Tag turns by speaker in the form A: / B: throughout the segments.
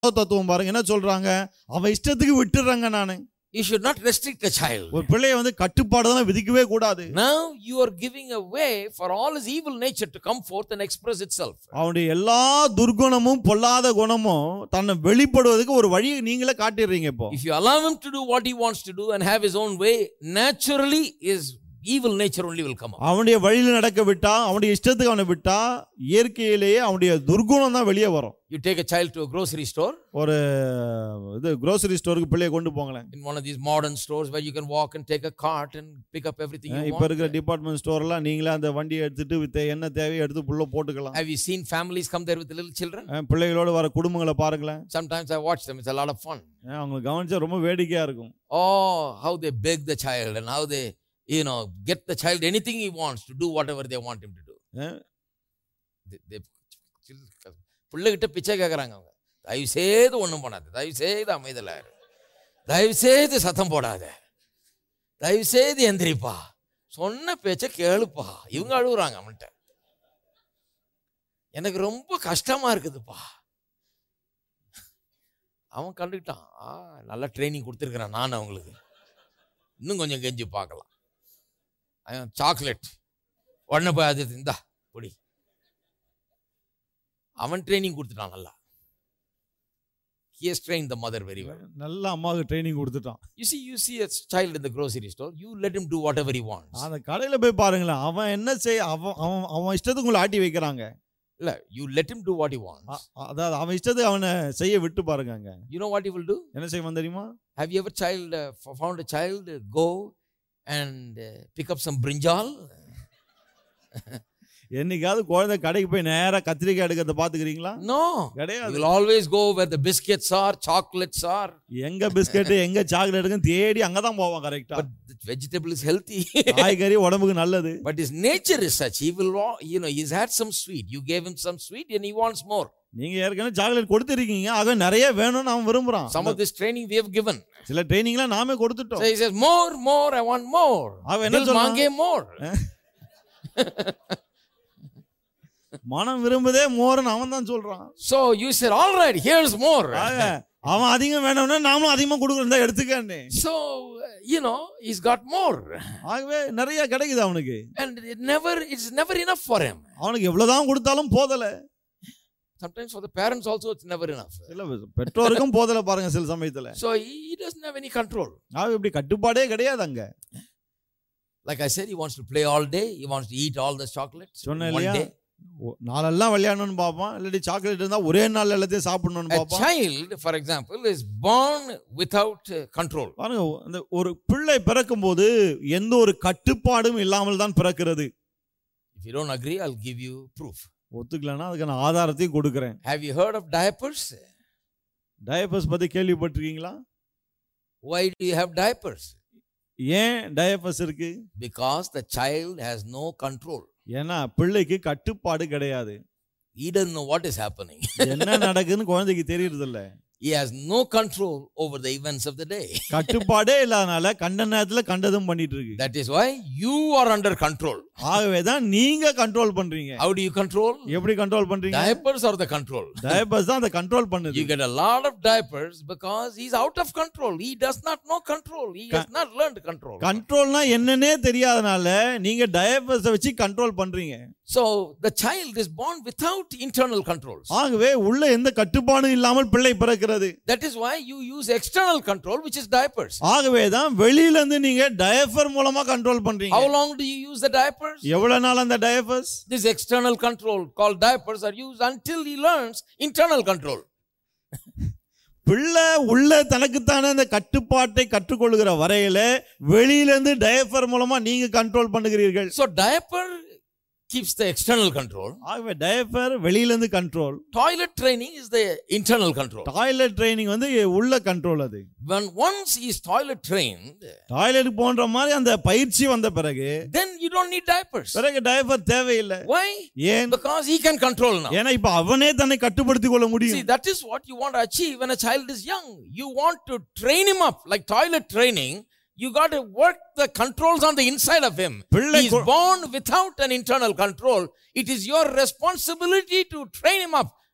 A: தத்துவம் பாருங்க என்ன சொல்றாங்க அவன் இஷ்டத்துக்கு விட்டுறாங்க நானு
B: You should not restrict a child.
A: ஒரு பிள்ளைய வந்து கட்டுப்பாடு விதிக்கவே கூடாது
B: Now you are giving a way for all his evil nature to come forth and express itself.
A: அவனுடைய எல்லா துர்குணமும் பொல்லாத குணமும் தன்னை வெளிப்படுவதற்கு ஒரு வழியை நீங்களே காட்டிடுறீங்க இப்போ
B: If you allow him to do what he wants to do and have his own way, naturally his evil nature only will come out.
A: அவனுடைய வழியில் நடக்க விட்டா அவனுடைய இஷ்டத்துக்கு அவனை விட்டா இயற்கையிலேயே அவனுடைய துர்குணம் தான் வெளியே வரும்
B: You take a child to a grocery store,
A: ஒரு இது grocery ஸ்டோருக்கு பிள்ளைய கொண்டு போங்களேன்
B: in one of these modern stores where you can walk and take a cart and pick up everything you
A: இப்ப இருக்கிற
B: want.
A: டிபார்ட்மெண்ட் ஸ்டோர்லாம் நீங்களே அந்த வண்டியை எடுத்துட்டு வித்த என்ன தேவையோ எடுத்து புள்ள போட்டுக்கலாம்
B: Have you seen families come there with little children?
A: அஹ் பிள்ளைகளோட வர குடும்பங்களை பாருங்களேன்
B: Sometimes I watch them, it's a lot of fun.
A: அஹ் அவங்களை கவனிச்சா ரொம்ப வேடிக்கையா இருக்கும்
B: Oh, how they beg the child and how they, you know, get the child anything he wants to do whatever they want him to do.
A: Eh?
B: They- they- பிள்ளைகிட்ட பிச்சை கேட்குறாங்க அவங்க தயவு செய்து ஒன்றும் பண்ணாது தயவு செய்து அமைதல தயவு செய்து சத்தம் போடாத தயவு செய்து எந்திரிப்பா சொன்ன பேச்ச கேளுப்பா இவங்க அழுகுறாங்க அவன்கிட்ட எனக்கு ரொம்ப கஷ்டமா இருக்குதுப்பா அவன் கண்டுக்கிட்டான் ஆ நல்லா ட்ரைனிங் கொடுத்துருக்குறான் நான் அவங்களுக்கு இன்னும் கொஞ்சம் கெஞ்சி பார்க்கலாம் சாக்லேட் உடனே போய் அது இந்தா குடி அவன் ட்ரைனிங் கொடுத்துட்டான் நல்லா he has trained the mother very well
A: நல்ல அம்மாவுக்கு ட்ரைனிங் கொடுத்துட்டான்
B: you see you see a child in the grocery store you let him do whatever he wants
A: அந்த கடையில போய் பாருங்களேன் அவன் என்ன செய்ய அவன் அவன் அவன் இஷ்டத்துக்கு உங்களை ஆட்டி வைக்கிறாங்க
B: இல்ல you let him do what he wants
A: அ- அதாவது அவன் இஷ்டத்துக்கு அவனை செய்ய விட்டு பாருங்க அங்க
B: you know what he will do
A: என்ன செய்வான் தெரியுமா
B: have you ever child uh, f- found a child uh, go and uh, pick up some brinjal
A: என்னைக்காவது குழந்தை கடைக்கு போய் நேரா கத்திரிக்காய் எடுக்கிறத பாத்துக்கிறீங்களா
B: no he
A: கிடையாது
B: will always go where the biscuits are chocolates are
A: எங்க பிஸ்கட் எங்க சாக்லேட் தேடி அங்கதான் போவான் கரெக்டா
B: but the vegetable is healthy
A: காய்கறி உடம்புக்கு நல்லது
B: But his nature is such. He will, wa- you know, he's had some sweet. You gave him some sweet and he wants more.
A: நீங்க ஏற்கனவே சாக்லேட் கொடுத்துருக்கீங்க ஆக நிறைய வேணும்னு அவன் விரும்புறான்
B: Some of this training we have given.
A: சில ட்ரைனிங்லாம் நாமே கொடுத்துட்டோம்
B: So he says, More, more, I want more.
A: அவன் என்ன
B: Dil
A: சொல்றான்?
B: mange more.
A: மனம் விரும்புதே மோர்னு அவன் தான் சொல்றான்
B: So you said, All right, here's more.
A: ஆக, அவன் அதிகம் வேணும்னா நாமளும் அதிகமா கொடுக்குறோம் எடுத்துக்கன்னு
B: So, uh, you know, he's got more.
A: ஆகவே நிறைய கிடைக்குது அவனுக்கு
B: And it never, it's never enough for him.
A: அவனுக்கு எவ்வளவுதான் கொடுத்தாலும் போதல
B: Sometimes for the parents also, it's never enough.
A: இல்ல பெற்றோருக்கும் போதல பாருங்க சில சமயத்துல
B: So he doesn't have any control.
A: ஆக இப்படி கட்டுப்பாடே கிடையாது அங்க
B: Like I said, he wants to play all day. He wants to eat all the chocolates.
A: சொன்னேன்
B: One
A: இல்லையா
B: day.
A: ஒ- நாளெல்லாம் விளையாடணும்னு பார்ப்பான் இல்லாட்டி சாக்லேட் இருந்தா ஒரே நாள் எல்லாத்தையும் சாப்பிடணும்னு
B: A
A: பார்ப்பான்
B: child, for example, is born without uh, control.
A: பாருங்க அந்த ஒரு பிள்ளை பிறக்கும் போது எந்த ஒரு கட்டுப்பாடும் இல்லாமல் தான் பிறக்கிறது
B: If you don't agree, I'll give you proof.
A: ஒத்துக்கலன்னா அதுக்கான ஆதாரத்தையும் கொடுக்குறேன்
B: Have you heard of diapers?
A: டயபர்ஸ் பத்தி கேள்விப்பட்டிருக்கீங்களா
B: Why do you have diapers?
A: ஏன் டயபர்ஸ் இருக்கு
B: Because the child has no control.
A: ஏன்னா பிள்ளைக்கு கட்டுப்பாடு கிடையாது
B: He doesn't know what is happening.
A: என்ன நடக்குதுன்னு குழந்தைக்கு தெரியறது இல்ல
B: he has no control over the events of the day.
A: கட்டுப்பாடே இல்லாதனால கண்ட நேரத்துல கண்டதும் பண்ணிட்டு இருக்கு
B: That is why you are under control.
A: ஆகவே தான் நீங்க கண்ட்ரோல் பண்றீங்க
B: How do you control?
A: எப்படி கண்ட்ரோல் பண்றீங்க
B: Diapers are the control.
A: Diapers தான் அதை கண்ட்ரோல் பண்ணுது
B: You get a lot of diapers because he's out of control. He does not know control. He has not learned control.
A: கண்ட்ரோல்னா என்னன்னே தெரியாதனால நீங்க டயபர்ஸை வச்சு control பண்றீங்க
B: So the child is born without internal controls.
A: ஆகவே உள்ள எந்த கட்டுப்பாடும் இல்லாமல் பிள்ளை பிறக்கிறது
B: That is why you use external control, which is diapers.
A: ஆகவே தான் வெளியில இருந்து நீங்க டயபர் மூலமா கண்ட்ரோல் பண்றீங்க
B: How long do you use the diapers?
A: எவ்வளவு நாள் அந்த டயபர்ஸ்
B: This external control called diapers are used until he learns internal control.
A: பிள்ளை உள்ள தனக்குத்தானே அந்த கட்டுப்பாட்டை கற்றுக்கொள்கிற வரையில வெளியில இருந்து டயபர் மூலமா நீங்க கண்ட்ரோல் பண்ணுகிறீர்கள்
B: So diaper keeps the external control.
A: ஆகவே டயபர் வெளியில இருந்து control
B: Toilet training is the internal control.
A: Toilet training வந்து உள்ள கண்ட்ரோல் அது
B: When once he is toilet trained,
A: toilet போன்ற மாதிரி அந்த பயிற்சி வந்த பிறகு
B: then you don't need diapers.
A: பிறகு டயபர் தேவையில்லை
B: Why?
A: ஏன்
B: Because he can control now.
A: ஏன்னா இப்ப அவனே தன்னை கட்டுப்படுத்திக் கொள்ள
B: See,
A: முடியும்
B: that is what you want to achieve when a child is young. You want to train him up like toilet training. You got to work the controls on the inside of him.
A: பிள்ளை
B: He is
A: கு-
B: born without an internal control. It is your responsibility to train him up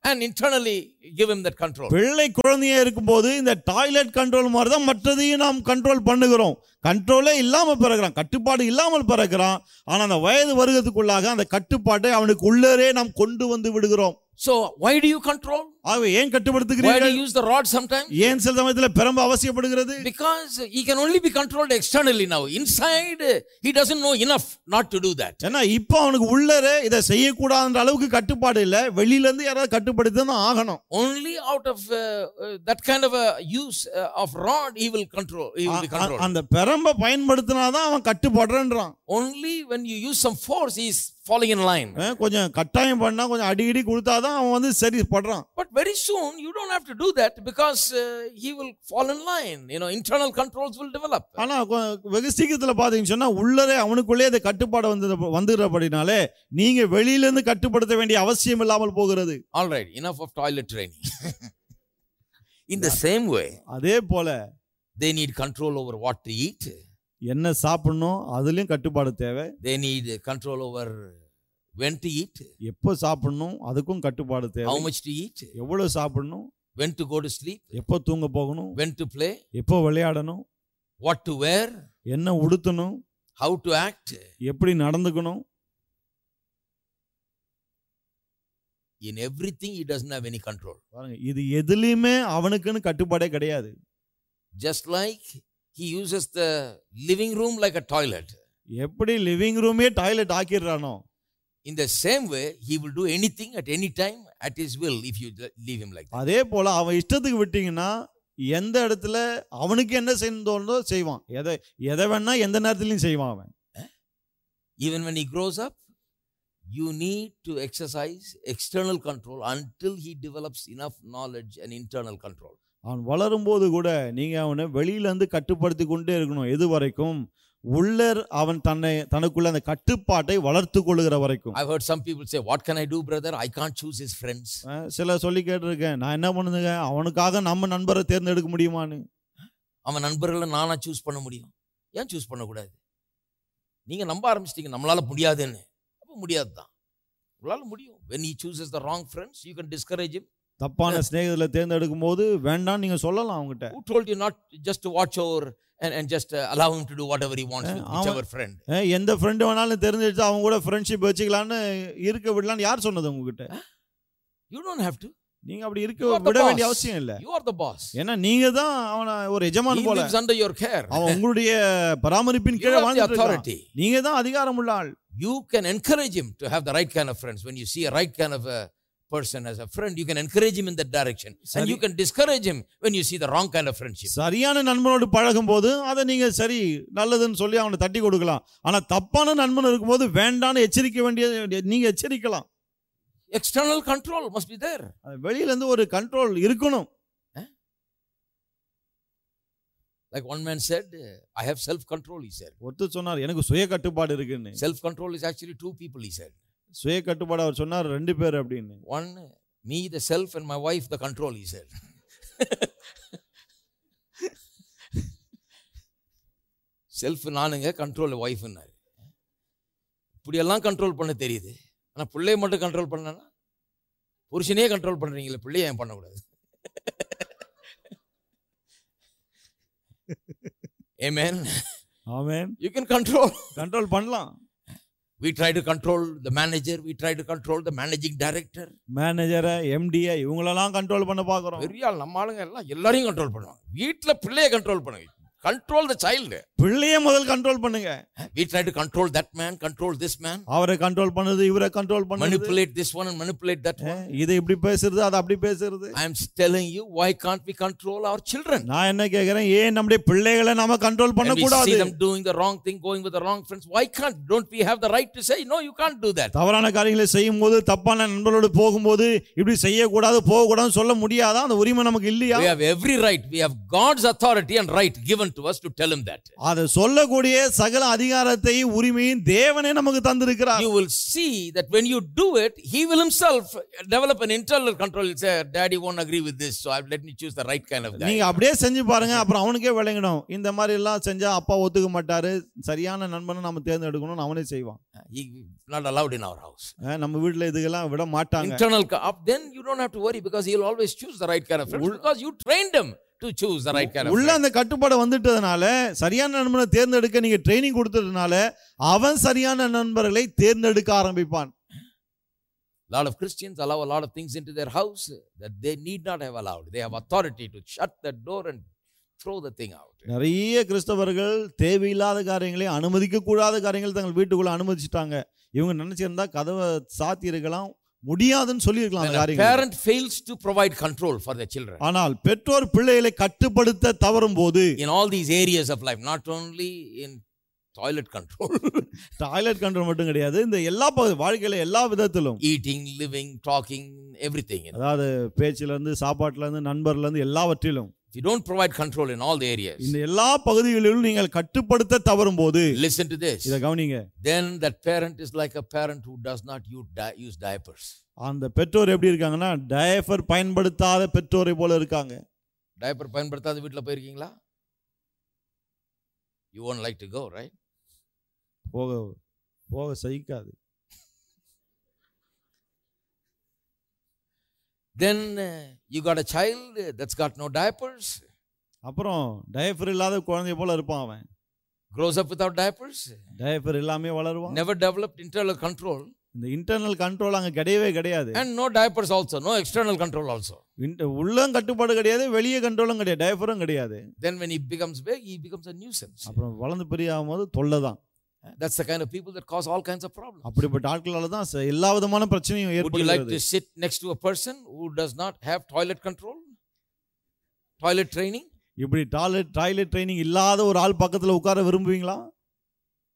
B: and internally give him that control.
A: பிள்ளை குழந்தையா இருக்கும்போது இந்த toilet control மாதிரி தான் மற்றதையும் நாம் control பண்ணுகிறோம் கண்ட்ரோலே இல்லாம பிறகுறான் கட்டுப்பாடு இல்லாமல் பிறகுறான் ஆனா அந்த வயது வருகிறதுக்குள்ளாக அந்த கட்டுப்பாட்டை அவனுக்கு உள்ளரே நாம் கொண்டு வந்து விடுகிறோம்
B: So why do you control?
A: ஆகவே ஏன்
B: Why do
A: கட்டுப்படுத்துகிறீர்கள்
B: you use the rod sometimes?
A: ஏன் சில சமயத்தில் பெரம்பு அவசியப்படுகிறது
B: Because he can only be controlled externally now. Inside, he doesn't know enough not to do that.
A: ஏன்னா இப்போ அவனுக்கு உள்ளரே இதை செய்யக்கூடாதுன்ற அளவுக்கு கட்டுப்பாடு இல்லை வெளியில இருந்து யாராவது கட்டுப்படுத்தி தான் ஆகணும்
B: Only out of uh, uh, that kind of a use uh, of rod, he will control. He will be
A: a-
B: controlled.
A: அந்த பெரம்பை பயன்படுத்தினாதான் அவன் கட்டுப்படுறன்றான்
B: Only when you use some force, he is falling in line.
A: அஹ் கொஞ்சம் கட்டாயம் பண்ணா கொஞ்சம் அடி இடி கொடுத்தாதான் அவன் வந்து சரி படுறான்
B: But very soon, you don't have to do that because uh, he will fall in line. You know, internal controls will develop.
A: ஆனா கொ- வெகு சீக்கிரத்துல பாத்தீங்கன்னு சொன்னா உள்ளரே அவனுக்குள்ளே அந்த கட்டுப்பாடு வந்து வந்துடுறபடினாலே நீங்க வெளியில இருந்து கட்டுப்படுத்த வேண்டிய அவசியம் இல்லாமல் போகிறது
B: All right, enough of toilet training. in the same way,
A: அதே போல
B: they need control over what to eat.
A: என்ன சாப்பிடணும் அதுலயும் கட்டுப்பாடு தேவை
B: They need control over when to eat,
A: எப்போ சாப்பிடணும் அதுக்கும் கட்டுப்பாடு தேவை
B: how much to eat,
A: எவ்வளவு சாப்பிடணும்
B: when to go to sleep,
A: எப்போ தூங்க போகணும்
B: when to play,
A: எப்போ விளையாடணும்
B: what to wear,
A: என்ன உடுத்தணும்
B: how to act.
A: எப்படி நடந்துக்கணும்
B: In everything, he doesn't have any control.
A: பாருங்க இது எதுலயுமே அவனுக்குன்னு கட்டுப்பாடே கிடையாது
B: Just like he uses the living room like a toilet.
A: எப்படி லிவிங் ரூமே டாய்லெட் ஆக்கிடுறானோ
B: In the same way, he will do anything at any time at his will if you leave him like that.
A: அதே போல அவன் இஷ்டத்துக்கு விட்டீங்கன்னா எந்த இடத்துல அவனுக்கு என்ன செய்யணும் தோணுதோ செய்வான் எதை எதை வேணா எந்த நேரத்துலையும் செய்வான் அவன்
B: Even when he grows up, you need to exercise external control until he develops enough knowledge and internal control.
A: அவன் வளரும்போது கூட நீங்க அவனை வெளியில இருந்து கட்டுப்படுத்தி கொண்டே இருக்கணும் எது வரைக்கும் உள்ளர் அவன் தன்னை தனக்குள்ள அந்த கட்டுப்பாட்டை வளர்த்து கொள்ளுகிற வரைக்கும்
B: I've heard some people say, What can I do, brother? I can't choose his friends.
A: அஹ் சில சொல்லி கேட்டிருக்கேன் நான் என்ன பண்ணுதுங்க அவனுக்காக நம்ம நண்பரை தேர்ந்தெடுக்க முடியுமான்னு
B: அவன் நண்பர்களை நானா சூஸ் பண்ண முடியும் ஏன் சூஸ் பண்ணக்கூடாது நீங்க நம்ப ஆரம்பிச்சிட்டீங்க நம்மளால முடியாதுன்னு அப்போ முடியாது தான் உங்களால முடியும் when he chooses the wrong friends you can discourage him
A: தப்பான சிநேகத்துல தேர்ந்தெடுக்கும் போது வேண்டாம் நீங்க சொல்லலாம் அவங்ககிட்ட
B: who told you not just to watch over and, and just uh, allow him to do whatever he wants with
A: அவன்-
B: whichever friend
A: அஹ் எந்த friend வேணாலும் தெரிஞ்சிடுச்சு அவங்க கூட ஃப்ரெண்ட்ஷிப் வச்சுக்கலான்னு இருக்க விடலான்னு யார் சொன்னது உங்ககிட்ட
B: you don't have to
A: நீங்க அப்படி
B: You
A: இருக்க
B: are the
A: விட வேண்டிய
B: boss.
A: அவசியம் இல்ல
B: you are the boss
A: ஏன்னா நீங்க தான் அவனை ஒரு
B: he
A: எஜமான் போல
B: lives under your care
A: அவன் உங்களுடைய பராமரிப்பின்
B: you
A: கீழே
B: have the
A: வாழ்ந்துட்டு இருக்கான்.
B: authority
A: நீங்க தான் அதிகாரம் உள்ள ஆள்
B: you can encourage him to have the right kind of friends when you see a right kind of a person as a friend you can encourage him in that direction and
A: சரி.
B: you can discourage him when you see the wrong kind of friendship
A: சரியான நண்பனோடு பழகும் போது அதை நீங்க சரி நல்லதுன்னு சொல்லி அவனை தட்டி கொடுக்கலாம் ஆனா தப்பான நண்பன் இருக்கும்போது வேண்டான்னு எச்சரிக்க வேண்டிய நீங்க எச்சரிக்கலாம்
B: external control must be there
A: அது வெளியில இருந்து ஒரு கண்ட்ரோல் இருக்கணும்
B: like one man said i have self control he said
A: ஒத்து சொன்னார் எனக்கு சுய கட்டுப்பாடு இருக்குன்னு
B: self control is actually two people he said
A: சுய கட்டுப்பாடு அவர் சொன்னார் ரெண்டு பேர் அப்படின்னு
B: one me the self and my wife the control he said self நானுங்க கண்ட்ரோல் ஒய்ஃப்னாரு இப்படியெல்லாம் கண்ட்ரோல் பண்ண தெரியுது ஆனா பிள்ளைய மட்டும் கண்ட்ரோல் பண்ணனா புருஷனே கண்ட்ரோல் பண்றீங்களே பிள்ளைய ஏன் பண்ணக்கூடாது Amen.
A: Amen
B: You can control.
A: Control பண்ணலாம்
B: We try to control the manager. We try to control the managing director.
A: மேனேஜரை எம்டியை இவங்களெல்லாம் கண்ட்ரோல் பண்ண பாக்குறோம்
B: பெரிய ஆள் நம்ம ஆளுங்க எல்லாம் எல்லாரையும் கண்ட்ரோல் பண்ணுவாங்க வீட்டில் பிள்ளைய கண்ட்ரோல் பண்ணுங்க கண்ட்ரோல் த சைல்டு
A: பிள்ளைய முதல் கண்ட்ரோல் பண்ணுங்க
B: we try to control that man control this man
A: அவரை கண்ட்ரோல் பண்ணுது இவரை கண்ட்ரோல் பண்ணுது
B: manipulate this one and manipulate that one
A: இது இப்படி பேசுறது அது அப்படி பேசுறது
B: i am telling you why can't we control our children
A: நான் என்ன கேக்குறேன் ஏன் நம்முடைய பிள்ளைகளை நாம கண்ட்ரோல் பண்ண
B: when we see
A: கூடாது
B: them doing the wrong thing going with the wrong friends why can't don't we have the right to say no you can't do that
A: தவறான காரியங்களை செய்யும் போது தப்பான நண்பர்களோடு போகும்போது இப்படி செய்யக்கூடாது போகக்கூடாதுன்னு சொல்ல முடியாதா அந்த உரிமை நமக்கு இல்லையா
B: we have every right we have god's authority and right given to us to tell him that
A: அதை சொல்லக்கூடிய சகல அதிகாரத்தையும் உரிமையும் தேவனே நமக்கு தந்திருக்கிறார்
B: you will see that when you do it, he will himself develop an internal control. He'll say, Daddy won't agree with this, so I've, let me choose the right kind of guy.
A: நீங்க அப்படியே செஞ்சு பாருங்க அப்புறம் அவனுக்கே விளங்கணும் இந்த மாதிரி எல்லாம் செஞ்சா அப்பா ஒத்துக்க மாட்டாரு சரியான நண்பனை நம்ம தேர்ந்தெடுக்கணும்னு அவனே செய்வான்
B: He not allowed in our house.
A: அஹ் நம்ம வீட்டுல இதுக்கெல்லாம் விட மாட்டாங்க
B: Internal, co- up, then you don't have to worry because he'll always choose the right kind of friends because you trained him to choose the right kind of
A: உள்ள
B: friends.
A: அந்த கட்டுப்பாடு வந்துட்டதுனால சரியான நண்பனை தேர்ந்தெடுக்க நீங்க ட்ரைனிங் கொடுத்ததுனால அவன் சரியான நண்பர்களை தேர்ந்தெடுக்க ஆரம்பிப்பான்
B: A lot of Christians allow a lot of things into their house that they need not have allowed. They have authority to shut the door and throw the thing out.
A: நிறைய கிறிஸ்தவர்கள் தேவையில்லாத காரியங்களை அனுமதிக்க கூடாத காரியங்கள் தங்கள் வீட்டுக்குள்ள அனுமதிச்சிட்டாங்க இவங்க நினைச்சிருந்தா கதவை சாத்தி இருக்கலாம் முடியாதுன்னு சொல்லியிருக்கலாம் அந்த
B: When a
A: காரியங்கள்
B: parent fails to provide control for their children
A: ஆனால் பெற்றோர் பிள்ளைகளை கட்டுப்படுத்த தவறும் போது
B: in all these areas of life, not only in toilet control,
A: toilet control மட்டும் கிடையாது இந்த எல்லா பகுதி வாழ்க்கையில எல்லா விதத்திலும்
B: eating, living, talking, everything. You know.
A: அதாவது பேச்சுல இருந்து சாப்பாட்டுல இருந்து நண்பர்ல இருந்து எல்லாவற்றிலும்
B: If you don't provide control in all the areas,
A: இந்த எல்லா பகுதிகளிலும் நீங்கள் கட்டுப்படுத்த தவறும் போது
B: listen to this.
A: இதை கவனிங்க
B: Then that parent is like a parent who does not use, di- use diapers.
A: அந்த பெற்றோர் எப்படி இருக்காங்கன்னா டயஃபர் பயன்படுத்தாத பெற்றோரை போல இருக்காங்க
B: Diaper பயன்படுத்தாத வீட்டில் போயிருக்கீங்களா you won't like to go right
A: போக போக சகிக்காது
B: Then uh, you got a child that's got no diapers,
A: அப்புறம் டயஃபர் இல்லாத குழந்தை போல இருப்பான் அவன்
B: grows up without diapers,
A: diaper எல்லாமே வளருவான்
B: never developed internal control,
A: இந்த இன்டர்னல் கண்ட்ரோல் அங்க கிடையவே கிடையாது
B: and no diapers also, no external control also.
A: இன்ட- உள்ளம் கட்டுப்பாடு கிடையாது வெளியே கண்ட்ரோலும் கிடையாது டயஃபரும் கிடையாது
B: Then when he becomes big, he becomes a nuisance.
A: அப்புறம் வளர்ந்து பெரிய ஆகும்போது தொல்லை தான்
B: That's the kind of people that cause all kinds of problems.
A: அப்படிப்பட்ட ஆட்களால தான் ச- எல்லா விதமான பிரச்சனையும்
B: Would you like
A: ஏற்படுகிறது
B: to sit next to a person who does not have toilet control? Toilet training?
A: இப்படி டாய்லெட் டாய்லெட் ட்ரைனிங் இல்லாத ஒரு ஆள் பக்கத்துல உட்கார விரும்புவீங்களா